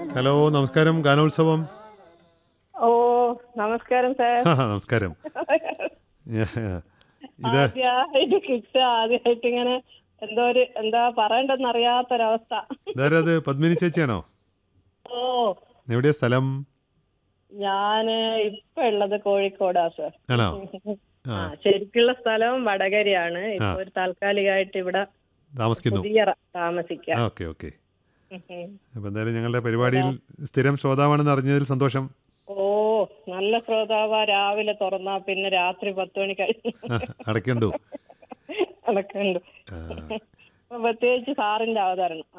hello നമസ്കാരം ഗാനോത്സവം ഓ നമസ്കാരം സാർ ആ, നമസ്കാരം ഇത് ആദ്യമായിട്ട് കിട്ടുക ആദ്യമായിട്ട് ഇങ്ങനെ എന്തോ ഒരു എന്താ പറയണ്ടെന്ന് അറിയാത്തൊരവസ്ഥ ഇതാരത് പത്മിനി ചേച്ചിയാണോ ഓ എവിടെയാ സ്ഥലം ഞാന് ഇപ്പൊ ഉള്ളത് കോഴിക്കോടാ സാർ ആണോ ആ ആ ശരിക്കുള്ള സ്ഥലം വടകരയാണ് ഇപ്പൊ ഒരു താൽക്കാലികമായിട്ട് ഇവിടെ താമസിക്കുന്നു പുതിയറ താമസിക്കാം ഓക്കെ ഓക്കെ അപ്പൊ എന്തായാലും ഞങ്ങളുടെ പരിപാടിയിൽ സ്ഥിരം ശ്രോതാവാണെന്ന് അറിഞ്ഞതിൽ സന്തോഷം ഓ നല്ല ശ്രോതാവ രാവിലെ തുറന്നാ പിന്നെ രാത്രി പത്ത് മണി കഴിഞ്ഞ് അടയ്ക്കണ്ടു നടക്കുന്നുണ്ട് ആ, പ്രത്യേകിച്ച് സാറിന്റെ അവതരണം